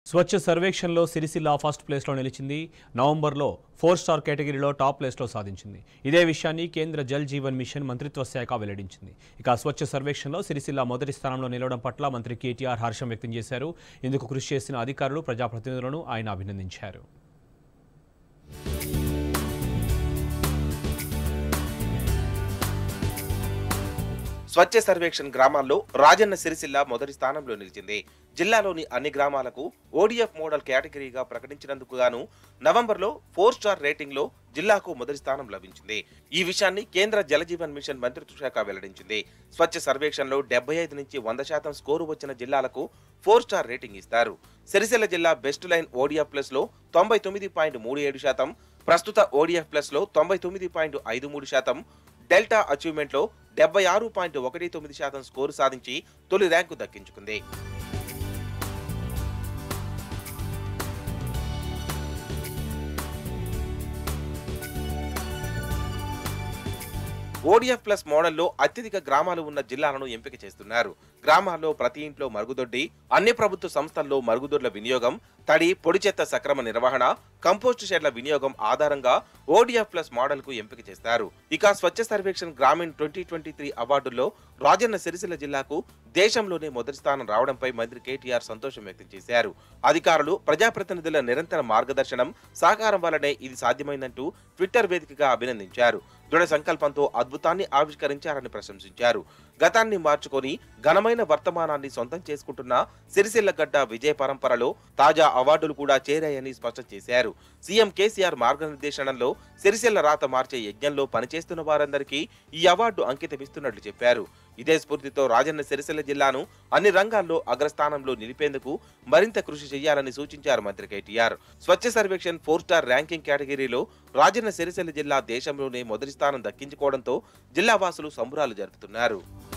స్వచ్ఛ సర్వేక్షణలో Sircilla first ప్లేస్లో నిలిచింది నవంబర్లో ఫోర్ స్టార్ కేటగిరీలో టాప్ ప్లేస్లో సాధించింది ఇదే విషయాన్ని కేంద్ర జల్ జీవన్ మిషన్ మంత్రిత్వ శాఖ వెల్లడించింది ఇక స్వచ్ఛ సర్వేక్షణలో సిరిసిల్ల మొదటి స్థానంలో నిలవడం పట్ల మంత్రి కేటీఆర్ హర్షం వ్యక్తం చేశారు ఇందుకు కృషి చేసిన అధికారులు ప్రజాప్రతినిధులను ఆయన అభినందించారు స్వచ్ఛ సర్వేక్షణ్ గ్రామాల్లో రాజన్న సిరిసిల్ల మొదటి స్థానంలో నిలిచింది జిల్లాలోని అన్ని గ్రామాలకు ఓడిఎఫ్ మోడల్ కేటగిరీగా ప్రకటించినందుకు గాను నవంబర్లో ఫోర్ స్టార్ రేటింగ్ లో జిల్లాకు మొదటి స్థానం లభించింది ఈ విషయాన్ని కేంద్ర జలజీవన్ మిషన్ మంత్రిత్వ శాఖ వెల్లడించింది స్వచ్ఛ సర్వేక్షణలో డెబ్బై ఐదు నుంచి వంద శాతం స్కోరు వచ్చిన జిల్లాలకు ఫోర్ స్టార్ రేటింగ్ ఇస్తారు సిరిసిల్ల జిల్లా బెస్ట్ లైన్ ఓడిఎఫ్ ప్లస్ లో తొంభై తొమ్మిది పాయింట్ మూడు ఏడు శాతం ప్రస్తుత ఓడిఎఫ్ ప్లస్ లో తొంభై తొమ్మిది పాయింట్ ఐదు మూడు శాతం డెల్టా అచీవ్మెంట్ లో డెబ్బై ఆరు పాయింట్ ఒకటి తొమ్మిది శాతం స్కోరు సాధించి తొలి ర్యాంకు దక్కించుకుంది ఓడిఎఫ్ ప్లస్ మోడల్లో అత్యధిక గ్రామాలు ఉన్న జిల్లాలను ఎంపిక చేస్తున్నారు గ్రామాల్లో ప్రతి ఇంట్లో మరుగుదొడ్డి అన్ని ప్రభుత్వ సంస్థల్లో మరుగుదొడ్ల వినియోగం తడి పొడి చెత్త సక్రమ నిర్వహణ కంపోస్ట్ షెడ్ల వినియోగం ఆధారంగా ఓడిఎఫ్ ప్లస్ మోడల్ కు ఎంపిక చేస్తారు ఇక Swachh Survekshan Grameen twenty twenty three అవార్డుల్లో రాజన్న సిరిసిల్ల జిల్లాకు దేశంలోనే మొదటి స్థానం రావడంపై మంత్రి కేటీఆర్ సంతోషం వ్యక్తం చేశారు అధికారులు ప్రజాప్రతినిధుల నిరంతర మార్గదర్శనం సహకారం వల్లనే ఇది సాధ్యమైందంటూ ట్విట్టర్ వేదికగా అభినందించారు దృఢ సంకల్పంతో అద్భుతాన్ని ఆవిష్కరించారని ప్రశంసించారు గతాన్ని మార్చుకొని ఘనమైన వర్తమానాన్ని సొంతం చేసుకుంటున్న సిరిసిల్ల గడ్డ విజయ పరంపరలో తాజా అవార్డులు కూడా చేరాయని స్పష్టం చేశారు సీఎం కేసీఆర్ మార్గనిర్దేశనంలో సిరిసిల్ల రాత మార్చే యజ్ఞంలో పనిచేస్తున్న వారందరికీ ఈ అవార్డు అంకితమిస్తున్నట్లు చెప్పారు ఇదే స్ఫూర్తితో రాజన్న సిరిసిల్ల జిల్లాను అన్ని రంగాల్లో అగ్రస్థానంలో నిలిపేందుకు మరింత కృషి చేయాలని సూచించారు మంత్రి KTR Swachh Survekshan four star ranking కేటగిరీలో రాజన్న సిరిసిల్ల జిల్లా దేశంలోనే మొదటి స్థానం దక్కించుకోవడంతో జిల్లా వాసులు సంబురాలు జరుపుతున్నారు